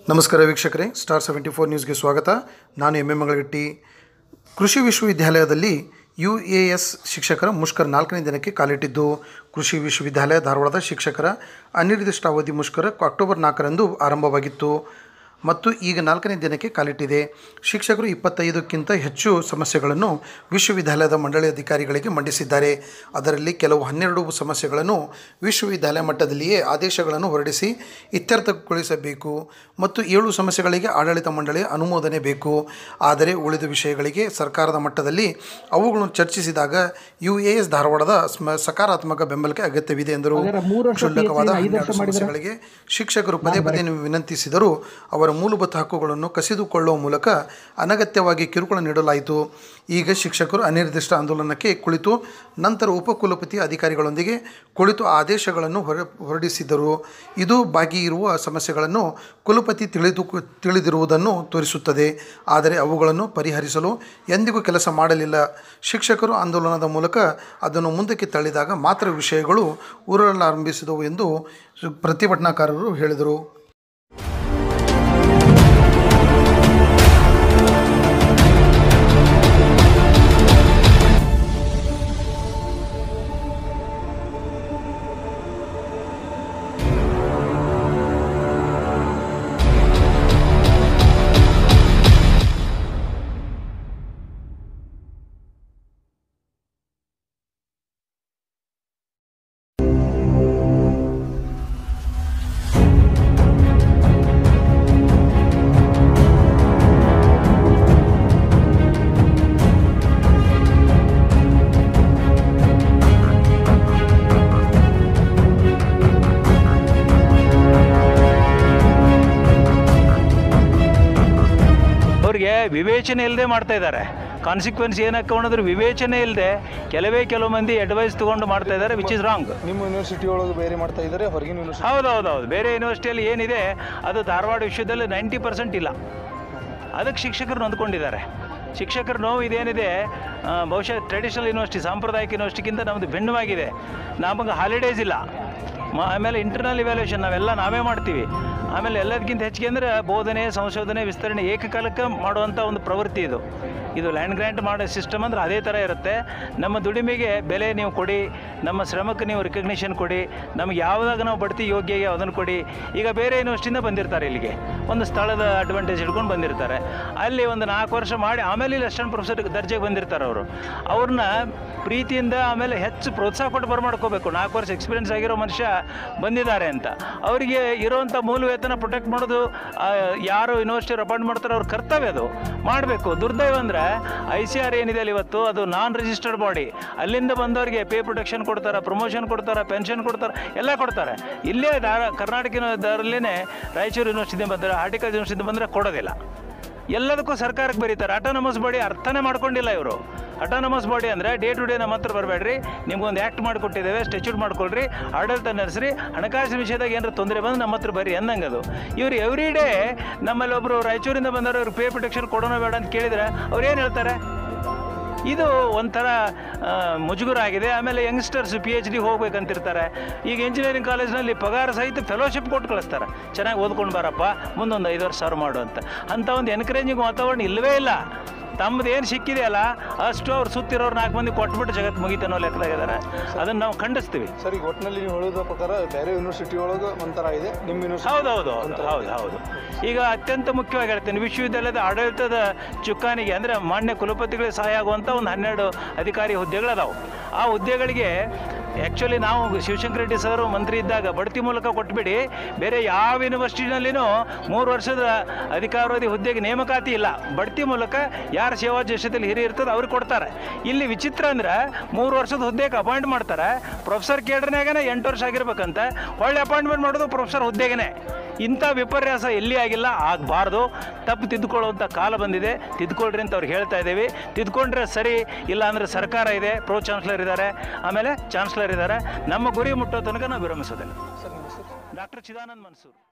ನಮಸ್ಕಾರ ವೀಕ್ಷಕರೇ star seventy four ನ್ಯೂಸ್ಗೆ ಸ್ವಾಗತ ನಾನು ಎಂ ಎ ಮಂಗಳಗಟ್ಟಿ ಕೃಷಿ ವಿಶ್ವವಿದ್ಯಾಲಯದಲ್ಲಿ ಯು ಎ ಎಸ್ ಶಿಕ್ಷಕರ ಮುಷ್ಕರ ನಾಲ್ಕನೇ ದಿನಕ್ಕೆ ಕಾಲಿಟ್ಟಿದ್ದು ಕೃಷಿ ವಿಶ್ವವಿದ್ಯಾಲಯ ಧಾರವಾಡದ ಶಿಕ್ಷಕರ ಅನಿರ್ದಿಷ್ಟಾವಧಿ ಮುಷ್ಕರ ಅಕ್ಟೋಬರ್ ನಾಲ್ಕರಂದು ಆರಂಭವಾಗಿತ್ತು ಮತ್ತು ಈಗ ನಾಲ್ಕನೇ ದಿನಕ್ಕೆ ಕಾಲಿಟ್ಟಿದೆ ಶಿಕ್ಷಕರು ಇಪ್ಪತ್ತೈದಕ್ಕಿಂತ ಹೆಚ್ಚು ಸಮಸ್ಯೆಗಳನ್ನು ವಿಶ್ವವಿದ್ಯಾಲಯದ ಮಂಡಳಿ ಅಧಿಕಾರಿಗಳಿಗೆ ಮಂಡಿಸಿದ್ದಾರೆ ಅದರಲ್ಲಿ ಕೆಲವು ಹನ್ನೆರಡು ಸಮಸ್ಯೆಗಳನ್ನು ವಿಶ್ವವಿದ್ಯಾಲಯ ಮಟ್ಟದಲ್ಲಿಯೇ ಆದೇಶಗಳನ್ನು ಹೊರಡಿಸಿ ಇತ್ಯರ್ಥಗೊಳಿಸಬೇಕು ಮತ್ತು ಏಳು ಸಮಸ್ಯೆಗಳಿಗೆ ಆಡಳಿತ ಮಂಡಳಿಯ ಅನುಮೋದನೆ ಬೇಕು ಆದರೆ ಉಳಿದ ವಿಷಯಗಳಿಗೆ ಸರ್ಕಾರದ ಮಟ್ಟದಲ್ಲಿ ಅವುಗಳನ್ನು ಚರ್ಚಿಸಿದಾಗ ಯು ಎ ಎಸ್ ಧಾರವಾಡದ ಸ್ಮ ಸಕಾರಾತ್ಮಕ ಬೆಂಬಲಕ್ಕೆ ಅಗತ್ಯವಿದೆ ಎಂದರು ಕ್ಷುಲ್ಲಕವಾದ ಹನ್ನೆರಡು ಸಮಸ್ಯೆಗಳಿಗೆ ಶಿಕ್ಷಕರು ಪದೇ ಪದೇ ವಿನಂತಿಸಿದರೂ ಅವರ ಮೂಲಭೂತ ಹಕ್ಕುಗಳನ್ನು ಕಸಿದುಕೊಳ್ಳುವ ಮೂಲಕ ಅನಗತ್ಯವಾಗಿ ಕಿರುಕುಳ ನೀಡಲಾಯಿತು ಈಗ ಶಿಕ್ಷಕರು ಅನಿರ್ದಿಷ್ಟ ಆಂದೋಲನಕ್ಕೆ ಕುಳಿತು ನಂತರ ಉಪಕುಲಪತಿ ಅಧಿಕಾರಿಗಳೊಂದಿಗೆ ಕುಳಿತು ಆದೇಶಗಳನ್ನು ಹೊರ ಹೊರಡಿಸಿದರು ಇದು ಬಾಕಿ ಇರುವ ಸಮಸ್ಯೆಗಳನ್ನು ಕುಲಪತಿ ತಿಳಿದು ತಿಳಿದಿರುವುದನ್ನು ತೋರಿಸುತ್ತದೆ ಆದರೆ ಅವುಗಳನ್ನು ಪರಿಹರಿಸಲು ಎಂದಿಗೂ ಕೆಲಸ ಮಾಡಲಿಲ್ಲ ಶಿಕ್ಷಕರು ಆಂದೋಲನದ ಮೂಲಕ ಅದನ್ನು ಮುಂದಕ್ಕೆ ತಳ್ಳಿದಾಗ ಮಾತ್ರ ವಿಷಯಗಳು ಉರುಳಲಾರಂಭಿಸಿದವು ಎಂದು ಪ್ರತಿಭಟನಾಕಾರರು ಹೇಳಿದರು ಅವ್ರಿಗೆ ವಿವೇಚನೆ ಇಲ್ಲದೆ ಮಾಡ್ತಾ ಇದ್ದಾರೆ ಕಾನ್ಸಿಕ್ವೆನ್ಸ್ ಏನಕ್ಕೆ ಅನ್ನೋದ್ರ ವಿವೇಚನೆ ಇಲ್ಲದೆ ಕೆಲವೇ ಕೆಲವು ಮಂದಿ ಅಡ್ವೈಸ್ ತೊಗೊಂಡು ಮಾಡ್ತಾ ಇದ್ದಾರೆ ವಿಚ್ ಇಸ್ ರಾಂಗ್ ನಿಮ್ಮ ಯೂನಿವರ್ಸಿಟಿ ಒಳಗೆ ಬೇರೆ ಮಾಡ್ತಾ ಇದ್ದಾರೆ ಹೊರಗಿನ ಯೂನಿವರ್ಸಿಟಿ ಹೌದು ಹೌದು ಹೌದು ಬೇರೆ ಯೂನಿವರ್ಸಿಟಿಯಲ್ಲಿ ಏನಿದೆ ಅದು ಧಾರವಾಡ ವಿಶ್ವದಲ್ಲಿ ನೈಂಟಿ ಪರ್ಸೆಂಟ್ ಇಲ್ಲ ಅದಕ್ಕೆ ಶಿಕ್ಷಕರು ನೊಂದ್ಕೊಂಡಿದ್ದಾರೆ ಶಿಕ್ಷಕರ ನೋವು ಇದೇನಿದೆ ಆ, ಬಹುಶಃ ಟ್ರೆಡಿಷನಲ್ ಯೂನಿವರ್ಸಿಟಿ ಸಾಂಪ್ರದಾಯಿಕ ಯೂನಿವರ್ಸಿಟಿಗಿಂತ ನಮ್ಮದು ಭಿನ್ನವಾಗಿದೆ ನಮಗೆ ಹಾಲಿಡೇಸ್ ಇಲ್ಲ ಮ- ಆಮೇಲೆ ಇಂಟರ್ನಲ್ ಇವ್ಯಾಲ್ಯೂಷನ್ ನಾವೆಲ್ಲ ನಾವೇ ಮಾಡ್ತೀವಿ ಆಮೇಲೆ ಎಲ್ಲದಕ್ಕಿಂತ ಹೆಚ್ಚಿಗೆ ಅಂದರೆ ಬೋಧನೆ ಸಂಶೋಧನೆ ವಿಸ್ತರಣೆ ಏಕಕಾಲಕ್ಕೆ ಮಾಡುವಂಥ ಒಂದು ಪ್ರವೃತ್ತಿ ಇದು ಇದು ಲ್ಯಾಂಡ್ ಗ್ರ್ಯಾಂಟ್ ಮಾಡೋ ಸಿಸ್ಟಮ್ ಅಂದ್ರೆ ಅದೇ ಥರ ಇರುತ್ತೆ ನಮ್ಮ ದುಡಿಮೆಗೆ ಬೆಲೆ ನೀವು ಕೊಡಿ ನಮ್ಮ ಶ್ರಮಕ್ಕೆ ನೀವು ರಿಕಗ್ನಿಷನ್ ಕೊಡಿ ನಮಗೆ ಯಾವುದಾಗ ನಾವು ಬಡ್ತಿ ಯೋಗ್ಯ ಅದನ್ನು ಕೊಡಿ ಈಗ ಬೇರೆ ಯೂನಿವರ್ಸಿಟಿಯಿಂದ ಬಂದಿರ್ತಾರೆ ಇಲ್ಲಿಗೆ ಒಂದು ಸ್ಥಳದ ಅಡ್ವಾಂಟೇಜ್ ಹಿಡ್ಕೊಂಡು ಬಂದಿರ್ತಾರೆ ಅಲ್ಲಿ ಒಂದು ನಾಲ್ಕು ವರ್ಷ ಮಾಡಿ ಆಮೇಲೆ ಇಲ್ಲಿ ಅಸಿಸ್ಟೆಂಟ್ ಪ್ರೊಫೆಸರ್ ದರ್ಜೆಗೆ ಬಂದಿರ್ತಾರೆ ಅವರು ಅವ್ರನ್ನ ಪ್ರೀತಿಯಿಂದ ಆಮೇಲೆ ಹೆಚ್ಚು ಪ್ರೋತ್ಸಾಹ ಕೊಟ್ಟು ಬರಮಾಡ್ಕೋಬೇಕು ನಾಲ್ಕು ವರ್ಷ ಎಕ್ಸ್ಪೀರಿಯನ್ಸ್ ಆಗಿರೋ ಮನುಷ್ಯ ಬಂದಿದ್ದಾರೆ ಅಂತ ಅವರಿಗೆ ಇರೋವಂಥ ಮೂಲ ವೇತನ ಪ್ರೊಟೆಕ್ಟ್ ಮಾಡೋದು ಆ, ಯಾರು ಯೂನಿವರ್ಸಿಟಿ ಅಪಾಯಿಂಟ್ ಮಾಡ್ತಾರೆ ಅವ್ರ ಕರ್ತವ್ಯ ಅದು ಮಾಡಬೇಕು ದುರ್ದೈವ ಅಂದರೆ ಐ ಸಿ ಆರ್ ಏನಿದೆ ಅಲ್ಲಿ ಇವತ್ತು ಅದು ನಾನ್ ರಿಜಿಸ್ಟರ್ಡ್ ಬಾಡಿ ಅಲ್ಲಿಂದ ಬಂದವರಿಗೆ ಪೇ ಪ್ರೊಟೆಕ್ಷನ್ ಕೊಡ್ತಾರೆ ಪ್ರಮೋಷನ್ ಕೊಡ್ತಾರೆ ಪೆನ್ಷನ್ ಕೊಡ್ತಾರೆ ಎಲ್ಲ ಕೊಡ್ತಾರೆ ಇಲ್ಲೇ ಧಾರ ಕರ್ನಾಟಕದಲ್ಲೇ ರಾಯಚೂರು ಯೂನಿವರ್ಸಿಟಿ ಬಂದರೆ ಹಾರ್ಟಿಕಲ್ಚರ್ ಯೂನಿವರ್ಸಿಟಿ ಬಂದರೆ ಕೊಡೋದಿಲ್ಲ ಎಲ್ಲದಕ್ಕೂ ಸರ್ಕಾರಕ್ಕೆ ಬರೀತಾರೆ ಅಟಾನಮಸ್ ಬಾಡಿ ಅರ್ಥನೇ ಮಾಡ್ಕೊಂಡಿಲ್ಲ ಇವರು ಅಟಾನಮಸ್ ಬಾಡಿ ಅಂದರೆ ಡೇ ಟು ಡೇ ನಮ್ಮ ಹತ್ರ ಬರಬೇಡ್ರಿ ನಿಮ್ಗೊಂದು ಆ್ಯಕ್ಟ್ ಮಾಡಿಕೊಟ್ಟಿದ್ದೇವೆ ಸ್ಟ್ಯಾಚ್ಯೂಟ್ ಮಾಡ್ಕೊಳ್ರಿ ಆಡಳಿತ ನಡೆಸ್ರಿ ಹಣಕಾಸಿನ ವಿಷಯದಾಗ ಏನಾರ ತೊಂದರೆ ಬಂದು ನಮ್ಮ ಹತ್ರ ಬರ್ರಿ ಅಂದಂಗೆ ಅದು ಇವ್ರು ಎವ್ರಿ ಡೇ ನಮ್ಮಲ್ಲಿ ಒಬ್ಬರು ರಾಯಚೂರಿಂದ ಬಂದವರು ಇವ್ರು ಪೇ ಪ್ರೊಟೆಕ್ಷನ್ ಕೊಡೋಣ ಬೇಡ ಅಂತ ಕೇಳಿದ್ರೆ ಅವ್ರು ಏನು ಹೇಳ್ತಾರೆ ಇದು ಒಂಥರ ಆ, ಮುಜುಗರ ಆಗಿದೆ ಆಮೇಲೆ ಯಂಗ್ಸ್ಟರ್ಸ್ ಪಿ ಎಚ್ ಡಿ ಹೋಗ್ಬೇಕಂತಿರ್ತಾರೆ ಈಗ ಇಂಜಿನಿಯರಿಂಗ್ ಕಾಲೇಜ್ನಲ್ಲಿ ಪಗಾರ ಸಹಿತ ಫೆಲೋಶಿಪ್ ಕೊಟ್ಟು ಕಳಿಸ್ತಾರೆ ಚೆನ್ನಾಗಿ ಓದ್ಕೊಂಡು ಬಾರಪ್ಪ ಮುಂದೊಂದು ಐದು ವರ್ಷ ಸರ್ವ್ ಮಾಡು ಅಂತ ಅಂಥ ಒಂದು ಎನ್ಕರೇಜಿಂಗ್ ವಾತಾವರಣ ಇಲ್ಲವೇ ಇಲ್ಲ ತಮ್ಮದು ಏನು ಸಿಕ್ಕಿದೆಯಲ್ಲ ಅಷ್ಟು ಅವ್ರು ಸುತ್ತಿರೋರು ನಾಲ್ಕು ಮಂದಿ ಕೊಟ್ಬಿಟ್ಟು ಜಗತ್ತು ಮುಗೀತು ಅನ್ನೋ ಲೆಕ್ಕದಾಗಿದ್ದಾರೆ ಅದನ್ನು ನಾವು ಖಂಡಿಸ್ತೀವಿ ಸರ್ ಈಗ ಒಟ್ಟಿನಲ್ಲಿ ನೀವು ಹೇಳೋದ್ರ ಪ್ರಕಾರ ಬೇರೆ ಯೂನಿವರ್ಸಿಟಿ ಒಳಗೆ ಒಂಥರ ಇದೆ ನಿಮ್ಮ ಯೂನಿವರ್ಸಿಟಿ ಹೌದು ಹೌದು ಹೌದು ಹೌದು ಹೌದು ಈಗ ಅತ್ಯಂತ ಮುಖ್ಯವಾಗಿ ಹೇಳ್ತೇನೆ ವಿಶ್ವವಿದ್ಯಾಲಯದ ಆಡಳಿತದ ಚುಕ್ಕಾಣಿಗೆ ಅಂದರೆ ಮಾನ್ಯ ಕುಲಪತಿಗಳಿಗೆ ಸಹಾಯ ಆಗುವಂಥ ಒಂದು ಹನ್ನೆರಡು ಅಧಿಕಾರಿ ಹುದ್ದೆಗಳದಾವು ಆ ಹುದ್ದೆಗಳಿಗೆ ಆ್ಯಕ್ಚುಲಿ ನಾವು ಶಿವಶಂಕರ ರೆಡ್ಡಿ ಸರ್ ಮಂತ್ರಿ ಇದ್ದಾಗ ಬಡ್ತಿ ಮೂಲಕ ಕೊಟ್ಬಿಡಿ ಬೇರೆ ಯಾವ ಯೂನಿವರ್ಸಿಟಿನಲ್ಲಿನೂ ಮೂರು ವರ್ಷದ ಅಧಿಕಾರಾವಧಿ ಹುದ್ದೆಗೆ ನೇಮಕಾತಿ ಇಲ್ಲ ಬಡ್ತಿ ಮೂಲಕ ಯಾರ ಸೇವಾ ಜೇಷದಲ್ಲಿ ಹಿರಿಯ ಇರ್ತದೆ ಅವ್ರಿಗೆ ಕೊಡ್ತಾರೆ ಇಲ್ಲಿ ವಿಚಿತ್ರ ಅಂದ್ರೆ ಮೂರು ವರ್ಷದ ಹುದ್ದೆಗೆ ಅಪಾಯಿಂಟ್ ಮಾಡ್ತಾರೆ ಪ್ರೊಫೆಸರ್ ಕೇಡ್ರನ್ಯಾಗನೇ ಎಂಟು ವರ್ಷ ಆಗಿರ್ಬೇಕಂತ ಒಳ್ಳೆ ಅಪಾಯಿಂಟ್ಮೆಂಟ್ ಮಾಡೋದು ಪ್ರೊಫೆಸರ್ ಹುದ್ದೆಗೇ ಇಂಥ ವಿಪರ್ಯಾಸ ಎಲ್ಲಿ ಆಗಿಲ್ಲ ಆಗಬಾರ್ದು ತಪ್ಪು ತಿದ್ದುಕೊಳ್ಳುವಂಥ ಕಾಲ ಬಂದಿದೆ ತಿದ್ದುಕೊಳ್ರಿ ಅಂತ ಅವ್ರಿಗೆ ಹೇಳ್ತಾ ಇದ್ದೀವಿ ತಿದ್ದುಕೊಂಡ್ರೆ ಸರಿ ಇಲ್ಲ ಅಂದರೆ ಸರ್ಕಾರ ಇದೆ ಪ್ರೋ ಚಾನ್ಸ್ಲರ್ ಇದ್ದಾರೆ ಆಮೇಲೆ ಚಾನ್ಸ್ಲರ್ ಇದ್ದಾರೆ ನಮ್ಮ ಗುರಿ ಮುಟ್ಟೋ ತನಕ ನಾವು ವಿರಮಿಸೋದಿಲ್ಲ ಸರ್ ನಿಮ್ಮ ಹೆಸರು ಡಾಕ್ಟರ್ ಚಿದಾನಂದ್ ಮನ್ಸೂರ್